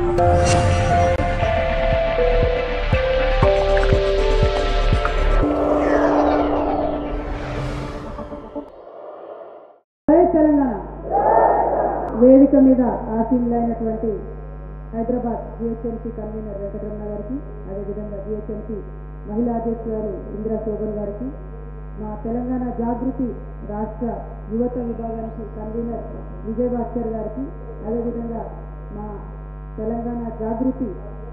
జై తెలంగాణ వేదిక మీద ఆసీనులైనటువంటి హైదరాబాద్ జిహెచ్ఎంసీ కన్వీనర్ వెంకటరమణ గారికి అదేవిధంగా జిహెచ్ఎంసీ మహిళా అధ్యక్షురాలు ఇందిరా శోభన్ గారికి మా తెలంగాణ జాగృతి రాష్ట్ర యువత విభాగానికి కన్వీనర్ విజయ్ భాస్కర్ గారికి అదేవిధంగా మా Telangana Jagruthi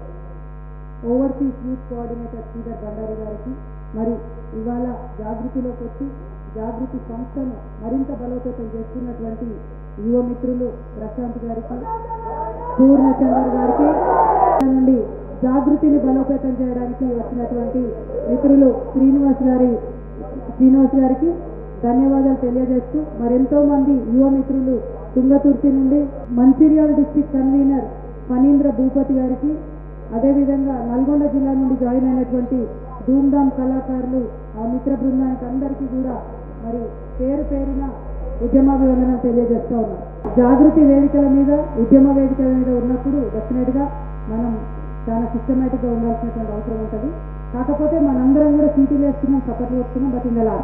overseas youth coordinator Sridhar Bandari గారికి మరి ఇవాళ జాగృతిలోకి వచ్చి జాగృతి సంస్థను మరింత బలోపేతం చేస్తున్నటువంటి యువ మిత్రులు ప్రశాంత్ గారికి పూర్ణచందర్ గారికి నుండి జాగృతిని బలోపేతం చేయడానికి వచ్చినటువంటి మిత్రులు శ్రీనివాస్ గారి శ్రీనివాస్ గారికి ధన్యవాదాలు తెలియజేస్తూ మరెంతో మంది యువ మిత్రులు తుంగతుర్తి నుండి మంచిర్యాల డిస్టిక్ కన్వీనర్ ఫణీంద్ర భూపతి గారికి అదేవిధంగా నల్గొండ జిల్లా నుండి జాయిన్ అయినటువంటి ధూమ్ధామ్ కళాకారులు ఆ మిత్ర బృందానికి అందరికీ కూడా మరి పేరు పేరున ఉద్యమాభివందనం తెలియజేస్తూ ఉన్నాం జాగృతి వేదికల మీద ఉద్యమ వేదికల మీద ఉన్నప్పుడు డెఫినెట్గా మనం చాలా సిస్టమేటిక్గా ఉండాల్సినటువంటి అవసరం ఉంటుంది కాకపోతే మనందరం కూడా సీటీలు వేస్తున్నాం చప్పట్లు కొట్టుకున్నాం బట్ ఇందలా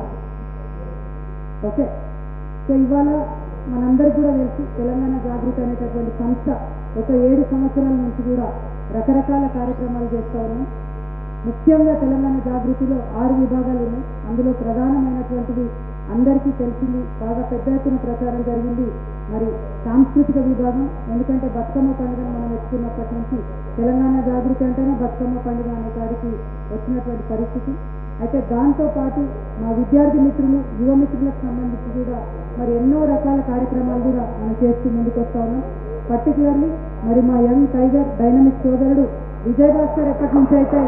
ఓకే సో ఇవాళ మనందరికీ కూడా తెలుసు తెలంగాణ జాగృతి అనేటటువంటి సంస్థ ఒక ఏడు సంవత్సరాల నుంచి కూడా రకరకాల కార్యక్రమాలు చేస్తూ ఉన్నాం ముఖ్యంగా తెలంగాణ జాగృతిలో ఆరు విభాగాలు ఉన్నాయి అందులో ప్రధానమైనటువంటిది అందరికీ తెలిసింది బాగా పెద్ద ఎత్తున ప్రచారం జరిగింది మరి సాంస్కృతిక విభాగం ఎందుకంటే బతుకమ్మ పండుగను మనం ఎత్తుకున్నప్పటి నుంచి తెలంగాణ జాగృతి అంటేనే బతుకమ్మ పండుగ అనే కాడికి వచ్చినటువంటి పరిస్థితి అయితే దాంతో పాటు మా విద్యార్థి మిత్రులు యువ మిత్రులకు సంబంధించి కూడా మరి ఎన్నో రకాల కార్యక్రమాలు కూడా మనం చేస్తూ ముందుకు వస్తా ఉన్నాం పర్టికులర్లీ మరి మా యంగ్ టైగర్ డైనమిక్ సోదరుడు విజయ్ భాస్కర్ ఎప్పటి నుంచి అయితే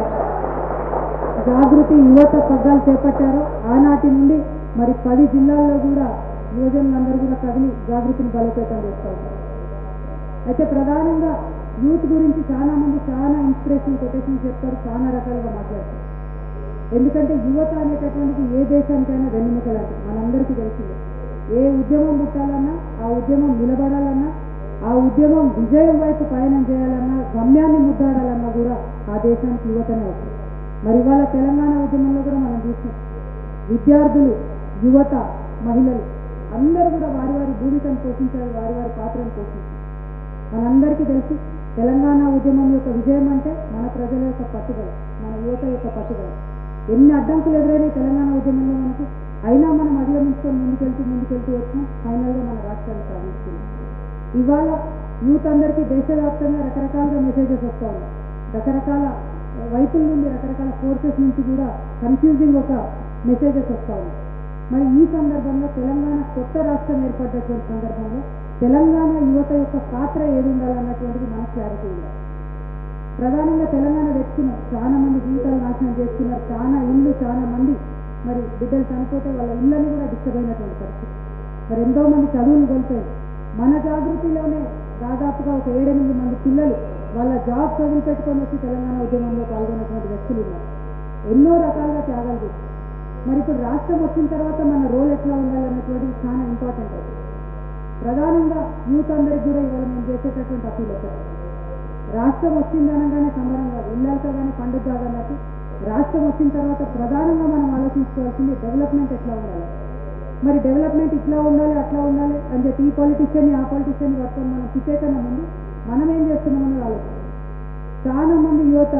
జాగృతి యువత పగ్గాలు చేపట్టారో ఆనాటి నుండి మరి పది జిల్లాల్లో కూడా యువజనులందరూ కూడా కదిలి జాగృతిని బలోపేతం చేస్తూ ఉన్నారు అయితే ప్రధానంగా యూత్ గురించి చాలా మంది చాలా ఇన్స్పిరేషన్ కొటేషన్ చెప్తారు చాలా రకాలుగా మాట్లాడతారు ఎందుకంటే యువత అనేటటువంటిది ఏ దేశానికైనా వెన్నెముక లాంటిది మనందరికీ తెలిసిందే ఏ ఉద్యమం పుట్టాలన్నా ఆ ఉద్యమం నిలబడాలన్నా ఆ ఉద్యమం విజయం వైపు పయనం చేయాలన్నా గమ్యాన్ని ముద్దాడాలన్నా కూడా ఆ దేశానికి యువతనే అవసరం మరి ఇవాళ తెలంగాణ ఉద్యమంలో కూడా మనం చూసాం విద్యార్థులు యువత మహిళలు అందరూ కూడా వారి వారి భూమికను పోషించారు వారి వారి పాత్రను పోషించారు మనందరికీ తెలుసు తెలంగాణ ఉద్యమం యొక్క విజయం అంటే మన ప్రజల యొక్క పట్టుదల మన యువత యొక్క పట్టుదల ఎన్ని అడ్డంకులు ఎదురైనాయి తెలంగాణ ఉద్యమంలో మనకు అయినా మనం అధిగమించుకొని ముందుకెళ్తూ ముందుకెళ్తూ వచ్చినాం ఫైనల్గా మన రాష్ట్రాన్ని సాధించుకున్నాం ఇవాళ యూత్ అందరికీ దేశవ్యాప్తంగా రకరకాలుగా మెసేజెస్ వస్తూ ఉన్నాయి రకరకాల వైపుల నుండి రకరకాల ఫోర్సెస్ నుంచి కూడా కన్ఫ్యూజింగ్ ఒక మెసేజెస్ వస్తూ ఉన్నాయి మరి ఈ సందర్భంలో తెలంగాణ కొత్త రాష్ట్రం ఏర్పడ్డటువంటి సందర్భంలో తెలంగాణ యువత యొక్క పాత్ర ఏది ఉండాలన్నటువంటిది మనకు క్లారిటీ ఉండాలి ప్రధానంగా తెలంగాణ తెచ్చుకున్నాం చాలా మంది జీవితాలు నాశనం చేసుకున్నారు చాలా ఇల్లు చాలా మంది మరి బిడ్డలు చనిపోతే వాళ్ళ ఇళ్ళని కూడా డిస్టర్బ్ అయినటువంటి పరిస్థితి మరి ఎంతో మంది చదువులు కోల్పోయారు మన జాగృతిలోనే దాదాపుగా ఒక ఏడెనిమిది మంది పిల్లలు వాళ్ళ జాబ్ వదిలిపెట్టుకొని వచ్చి తెలంగాణ ఉద్యమంలో పాల్గొన్నటువంటి వ్యక్తులు ఉన్నారు ఎన్నో రకాలుగా త్యాగాలు చేశారు మరి ఇప్పుడు రాష్ట్రం వచ్చిన తర్వాత మన రోల్ ఎట్లా ఉండాలన్నటువంటిది చాలా ఇంపార్టెంట్ అవుతుంది ప్రధానంగా యూత్ అందరికి కూడా ఇవాళ మేము చేసేటటువంటి అప్పీల్ ఒకటి రాష్ట్రం వచ్చింది అనగానే సంబరం కాదు ఇళ్ళక కానీ పండుగ కాదన్నట్టు రాష్ట్రం వచ్చిన తర్వాత ప్రధానంగా మనం ఆలోచించుకోవాల్సింది డెవలప్మెంట్ ఎట్లా ఉండాలి మరి డెవలప్మెంట్ ఇట్లా ఉండాలి అట్లా ఉండాలి అని చెప్పి ఈ పొలిటీషియన్ని ఆ పొలిటీషియన్ని పట్టుకొని మనం పిచ్చేకన్నా ముందు మనం ఏం చేస్తున్నామని ఆలోచన చాలా మంది యువత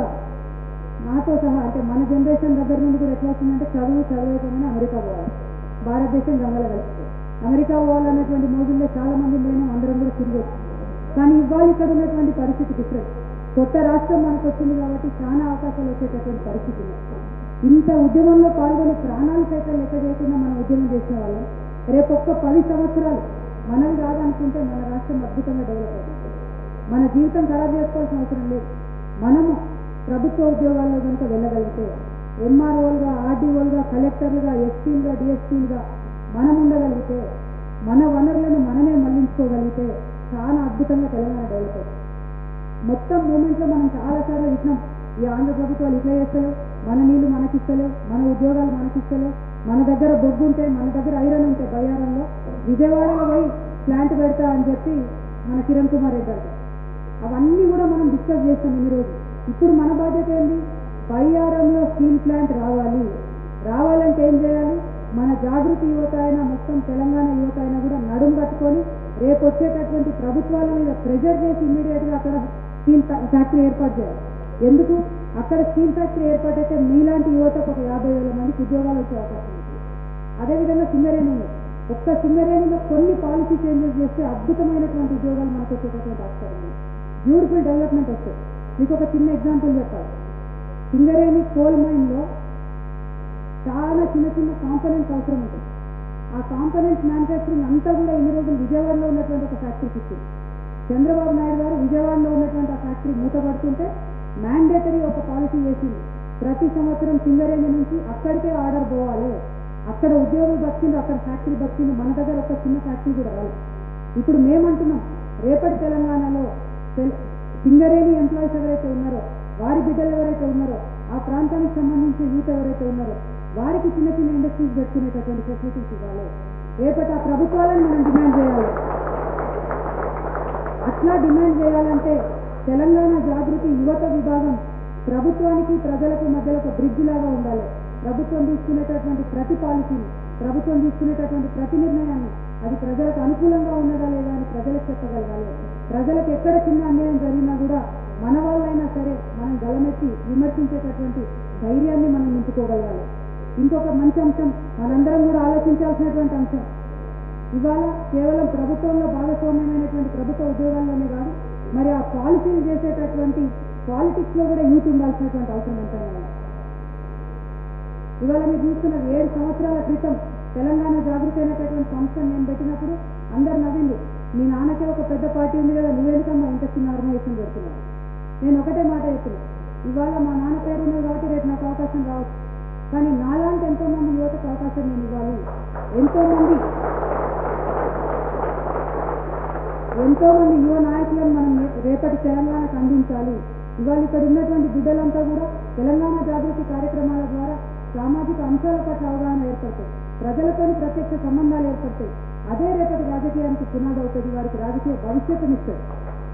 నాతో సహా అంటే మన జనరేషన్ దగ్గర నుండి కూడా ఎట్లా వస్తుందంటే చదువు చదివేయగానే అమెరికా పోవాలి భారతదేశం గంగల కలిసి అమెరికా పోవాలన్నటువంటి మోజుల్లో చాలా మంది మేము అందరం కూడా తిరిగి వచ్చాం కానీ ఇవాళ ఇక్కడ ఉన్నటువంటి పరిస్థితి డిఫరెంట్ కొత్త రాష్ట్రం మనకు వచ్చింది కాబట్టి చాలా అవకాశాలు వచ్చేటటువంటి పరిస్థితి ఉంది ఇంత ఉద్యమంలో పాల్గొని ప్రాణాలు సైతం లెక్క చేయకుండా మనం ఉద్యమం చేసిన వాళ్ళం రేపు ఒక్క పది సంవత్సరాలు మనం కాదనుకుంటే మన రాష్ట్రం అద్భుతంగా డెవలప్ అవుతుంది మన జీవితం ఖరాబ్ చేసుకోవాల్సిన అవసరం లేదు మనము ప్రభుత్వ ఉద్యోగాల్లో కనుక వెళ్ళగలిగితే ఎంఆర్ఓలుగా ఆర్డీఓలుగా కలెక్టర్లుగా ఎస్పీలుగా డిఎస్పీలుగా మనం ఉండగలిగితే మన వనరులను మనమే మళ్లించుకోగలిగితే చాలా అద్భుతంగా తెలంగాణ డెవలప్ అవుతుంది మొత్తం మూమెంట్లో మనం చాలాసార్లు ఇచ్చినాం ఈ ఆంధ్ర ప్రభుత్వాలు ఇట్లా చేస్తలేవు మన నీళ్లు మనకిస్తలేవు మన ఉద్యోగాలు మనకిస్తలేవు మన దగ్గర బొగ్గు ఉంటే మన దగ్గర ఐరన్ ఉంటే బయ్యారంలో విజయవాడలో పోయి ప్లాంట్ పెడతా అని చెప్పి మన కిరణ్ కుమార్ రెడ్డి అంటారు అవన్నీ కూడా మనం డిస్కస్ చేస్తాం ఇన్ని రోజు ఇప్పుడు మన బాధ్యత ఏంది బయ్యారంలో స్టీల్ ప్లాంట్ రావాలి రావాలంటే ఏం చేయాలి మన జాగృతి యువత అయినా మొత్తం తెలంగాణ యువత అయినా కూడా నడుము కట్టుకొని రేపు వచ్చేటటువంటి ప్రభుత్వాల మీద ప్రెజర్ చేసి ఇమ్మీడియట్గా అక్కడ స్టీల్ ఫ్యా- ఫ్యాక్టరీ ఏర్పాటు చేయాలి ఎందుకు అక్కడ స్టీల్ ఫ్యాక్టరీ ఏర్పాటైతే మీలాంటి యువతకు ఒక యాభై వేల మందికి ఉద్యోగాలు వచ్చే అవకాశం ఉంది అదేవిధంగా సింగరేణి ఉంది ఒక్క సింగరేణిలో కొన్ని పాలసీ చేంజెస్ చేస్తే అద్భుతమైనటువంటి ఉద్యోగాలు మనకు వచ్చేటటువంటి ఆస్కారం ఉంది బ్యూటిఫుల్ డెవలప్మెంట్ వస్తుంది మీకు ఒక చిన్న ఎగ్జాంపుల్ చెప్పాలి సింగరేణి కోల్ మైన్లో చాలా చిన్న చిన్న కాంపోనెంట్స్ అవసరం ఉంటుంది ఆ కాంపోనెంట్స్ మ్యానుఫ్యాక్చరింగ్ అంతా కూడా ఇన్ని రోజులు విజయవాడలో ఉన్నటువంటి ఒక ఫ్యాక్టరీకి ఇచ్చింది చంద్రబాబు నాయుడు గారు విజయవాడలో ఉన్నటువంటి ఆ ఫ్యాక్టరీ మూతపడుతుంటే మ్యాండేటరీ ఒక పాలసీ చేసింది ప్రతి సంవత్సరం సింగరేణి నుంచి అక్కడికే ఆర్డర్ పోవాలి అక్కడ ఉద్యోగులు బతికింది అక్కడ ఫ్యాక్టరీ బతికింది మన దగ్గర ఒక చిన్న ఫ్యాక్టరీ కూడా రాలేదు ఇప్పుడు మేమంటున్నాం రేపటి తెలంగాణలో తెల్- సింగరేణి ఎంప్లాయీస్ ఎవరైతే ఉన్నారో వారి బిడ్డలు ఎవరైతే ఉన్నారో ఆ ప్రాంతానికి సంబంధించిన యూత్ ఎవరైతే ఉన్నారో వారికి చిన్న చిన్న ఇండస్ట్రీస్ పెట్టుకునేటటువంటి ఫెసిలిటీస్ ఇవ్వాలి రేపటి ఆ ప్రభుత్వాలను మనం డిమాండ్ చేయాలి అట్లా డిమాండ్ చేయాలంటే తెలంగాణ జాగృతి యువత విభాగం ప్రభుత్వానికి ప్రజలకు మధ్యలో ఒక బ్రిడ్జ్ లాగా ఉండాలి ప్రభుత్వం తీసుకునేటటువంటి ప్రతి పాలసీని ప్రభుత్వం తీసుకునేటటువంటి ప్రతి నిర్ణయాన్ని అది ప్రజలకు అనుకూలంగా ఉన్నదా లేదా అని ప్రజలకు చెప్పగలగాలి ప్రజలకు ఎక్కడ చిన్న అన్యాయం జరిగినా కూడా మన వాళ్ళైనా సరే మనం గలమెత్తి విమర్శించేటటువంటి ధైర్యాన్ని మనం నింపుకోగలగాలి ఇంకొక మంచి అంశం మనందరం కూడా ఆలోచించాల్సినటువంటి అంశం ఇవాళ కేవలం ప్రభుత్వంలో భాగస్వామ్యమైనటువంటి ప్రభుత్వ ఉద్యోగాల్లోనే కాదు మరి ఆ పాలసీలు చేసేటటువంటి పాలిటిక్స్ లో కూడా యూత్ ఉండాల్సినటువంటి అవసరం ఎంతైనా ఉంది. ఇవాళ మీరు చూస్తున్నారు ఏడు సంవత్సరాల క్రితం తెలంగాణ జాగృతి అయినటువంటి సంస్థను నేను పెట్టినప్పుడు అందరు నవ్వింది మీ నాన్నకే ఒక పెద్ద పార్టీ ఉంది కదా నువ్వెందుకమ్మా ఇంత చిన్న ఆర్గనైజేషన్ పెడుతున్నావు నేను ఒకటే మాట చెప్తున్నా ఇవాళ మా నాన్న పేరు ఉన్నది కాబట్టి రేపు నాకు అవకాశం రావచ్చు కానీ నాలాంటి ఎంతో మంది యువతకు అవకాశం నేను ఇవ్వాలి ఎంతో మంది ఎంతో మంది యువ నాయకులను మనం రే- రేపటి తెలంగాణకు అందించాలి ఇవాళ ఇక్కడ ఉన్నటువంటి బిడ్డలంతా కూడా తెలంగాణ జాగృతి కార్యక్రమాల ద్వారా సామాజిక అంశాల పట్ల అవగాహన ఏర్పడతాయి ప్రజలతో ప్రత్యక్ష సంబంధాలు ఏర్పడతాయి అదే రేపటి రాజకీయానికి పునాది అవుతుంది వారికి రాజకీయ భవిష్యత్తునిస్తుంది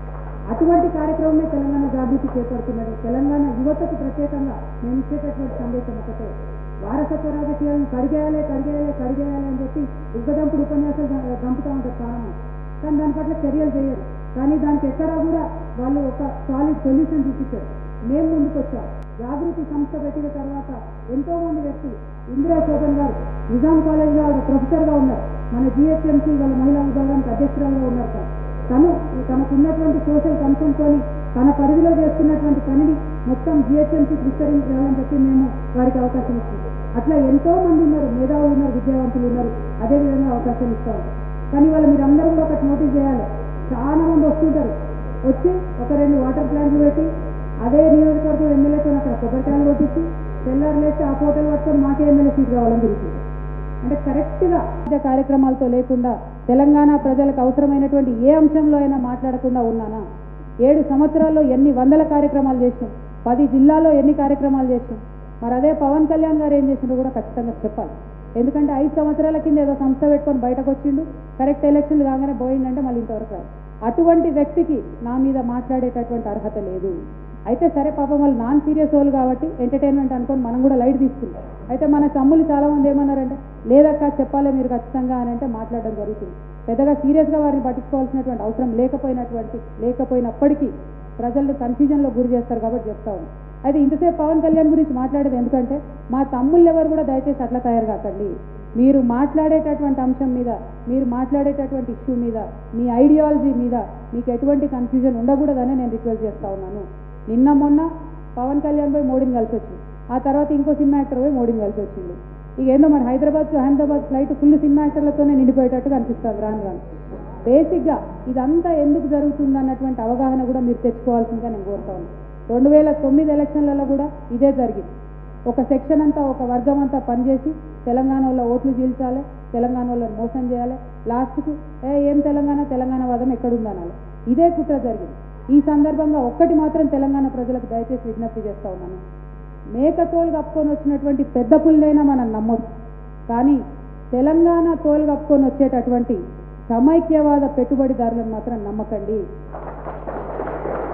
అటువంటి కార్యక్రమమే తెలంగాణ జాగృతి చేపడుతున్నది తెలంగాణ యువతకు ప్రత్యేకంగా నేను ఇచ్చేటటువంటి సందేశం ఒకటే వారసత్వ రాజకీయాలను కడిగేయాలి కడిగేయాలి కడిగేయాలి అని చెప్పి ఉగ్గదంపుడు ఉపన్యాసాలు ద- దంపుతూ ఉంటారు చాలా మంది కానీ దాని పట్ల చర్యలు చేయరు కానీ దానికి ఎక్కడా కూడా వాళ్ళు ఒక సాలిడ్ సొల్యూషన్ చూపించారు మేము ముందుకు వచ్చాం జాగృతి సంస్థ పెట్టిన తర్వాత ఎంతో మంది వ్యక్తులు ఇందిరా శోభన్ గారు నిజాం కాలేజ్లో ఆవిడ ప్రొఫెసర్గా ఉన్నారు మన జిహెచ్ఎంసీ వాళ్ళ మహిళా విభాగానికి అధ్యక్షురాలుగా ఉన్నారు తను. తను తనకు ఉన్నటువంటి సోషల్ కన్సర్న్తోని తన పరిధిలో చేస్తున్నటువంటి పనిని మొత్తం జిహెచ్ఎంసీకి విస్తరించాలని చెప్పి మేము వారికి అవకాశం ఇస్తాం అట్లా ఎంతో మంది ఉన్నారు మేధావులు ఉన్నారు విద్యావంతులు ఉన్నారు అదేవిధంగా అవకాశం ఇస్తూ ఉంటాం కానీ వాళ్ళు మీరు అందరూ కూడా ఒకటి నోటీస్ చేయాలి చాలా మంది వస్తుంటారు వచ్చి ఒక రెండు వాటర్ ప్లాంట్లు పెట్టి అదే నియోజకవర్గం ఎమ్మెల్యేతో అక్కడ కొబ్బరికాయలు కొట్టించి తెల్లారు లేస్తే ఆ ఫోటోలు పట్టుకొని మాకే ఎమ్మెల్యే సీట్ కావాలని తిరుగుతుంది అంటే కరెక్ట్గా కార్యక్రమాలతో లేకుండా తెలంగాణ ప్రజలకు అవసరమైనటువంటి ఏ అంశంలో అయినా మాట్లాడకుండా ఉన్నానా ఏడు సంవత్సరాల్లో ఎన్ని వందల కార్యక్రమాలు చేసినాం పది జిల్లాల్లో ఎన్ని కార్యక్రమాలు చేసినాం మరి అదే పవన్ కళ్యాణ్ గారు ఏం చేసిండో కూడా ఖచ్చితంగా చెప్పాలి ఎందుకంటే ఐదు సంవత్సరాల కింద ఏదో సంస్థ పెట్టుకొని బయటకు వచ్చిండు కరెక్ట్ ఎలక్షన్లు కాగానే పోయిందంటే మళ్ళీ ఇంతవరకు రాదు అటువంటి వ్యక్తికి నా మీద మాట్లాడేటటువంటి అర్హత లేదు అయితే సరే పాపం వాళ్ళు నాన్ సీరియస్ వాళ్ళు కాబట్టి ఎంటర్టైన్మెంట్ అనుకొని మనం కూడా లైట్ తీసుకుంటాం అయితే మన తమ్ముళ్ళు చాలా మంది ఏమన్నారంటే లేదక్క చెప్పాలి మీరు ఖచ్చితంగా అని అంటే మాట్లాడడం జరుగుతుంది పెద్దగా సీరియస్గా వారిని పట్టించుకోవాల్సినటువంటి అవసరం లేకపోయినటువంటి లేకపోయినప్పటికీ ప్రజలు కన్ఫ్యూజన్లో గురి చేస్తారు కాబట్టి చెప్తా ఉన్నాం అయితే ఇంతసేపు పవన్ కళ్యాణ్ గురించి మాట్లాడేది ఎందుకంటే మా తమ్ముళ్ళు ఎవరు కూడా దయచేసి అట్లా తయారు కాకండి మీరు మాట్లాడేటటువంటి అంశం మీద మీరు మాట్లాడేటటువంటి ఇష్యూ మీద మీ ఐడియాలజీ మీద మీకు ఎటువంటి కన్ఫ్యూజన్ ఉండకూడదని నేను రిక్వెస్ట్ చేస్తా ఉన్నాను నిన్న మొన్న పవన్ కళ్యాణ్ పోయి మోడీని కలిసి వచ్చింది ఆ తర్వాత ఇంకో సినిమా యాక్టర్ పోయి మోడీని కలిసి వచ్చింది ఇక ఏందో మరి Hyderabad to Ahmedabad flight full cinema యాక్టర్లతోనే నిండిపోయేటట్టుగా అనిపిస్తుంది రాను రాను బేసిక్గా ఇదంతా ఎందుకు జరుగుతుంది అన్నటువంటి అవగాహన కూడా మీరు తెచ్చుకోవాల్సిందిగా నేను కోరుతా ఉన్నాను రెండు వేల తొమ్మిది ఎలక్షన్లలో కూడా ఇదే జరిగింది ఒక సెక్షన్ అంతా ఒక వర్గం అంతా పనిచేసి తెలంగాణ వాళ్ళ ఓట్లు చీల్చాలి తెలంగాణ వాళ్ళని మోసం చేయాలి లాస్ట్కు ఏ ఏం తెలంగాణ తెలంగాణ వాదం ఎక్కడుందనాలి ఇదే కుట్ర జరిగింది ఈ సందర్భంగా ఒక్కటి మాత్రం తెలంగాణ ప్రజలకు దయచేసి విజ్ఞప్తి చేస్తా ఉన్నాను మేకతోలు కప్పుకొని వచ్చినటువంటి పెద్ద పుల్లైనా మనం నమ్మొచ్చు కానీ తెలంగాణ తోలు కప్పుకొని వచ్చేటటువంటి సమైక్యవాద పెట్టుబడిదారులను మాత్రం నమ్మకండి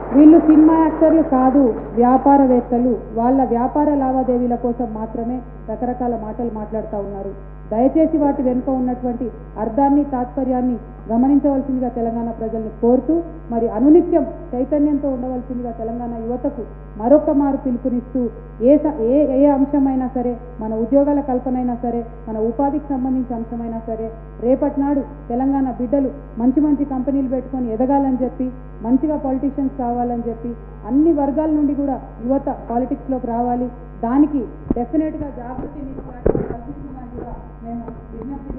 వీళ్ళు సినిమా యాక్టర్లు కాదు వ్యాపారవేత్తలు వాళ్ళ వ్యాపార లావాదేవీల కోసం మాత్రమే రకరకాల మాటలు మాట్లాడుతూ ఉన్నారు దయచేసి వాటి వెనుక ఉన్నటువంటి అర్థాన్ని తాత్పర్యాన్ని గమనించవలసిందిగా తెలంగాణ ప్రజల్ని కోరుతూ మరి అనునిత్యం చైతన్యంతో ఉండవలసిందిగా తెలంగాణ యువతకు మరొక మారు పిలుపునిస్తూ ఏ స- ఏ ఏ అంశమైనా సరే మన ఉద్యోగాల కల్పనైనా సరే మన ఉపాధికి సంబంధించిన అంశమైనా సరే రేపటి నాడు తెలంగాణ బిడ్డలు మంచి మంచి కంపెనీలు పెట్టుకొని ఎదగాలని చెప్పి మంచిగా పాలిటీషియన్స్ కావాలని చెప్పి అన్ని వర్గాల నుండి కూడా యువత పాలిటిక్స్లోకి రావాలి దానికి డెఫినెట్గా జాగృతి మీకు ప్లాట్ఫామ్ కల్పిస్తుందని కూడా మేము విజ్ఞప్తి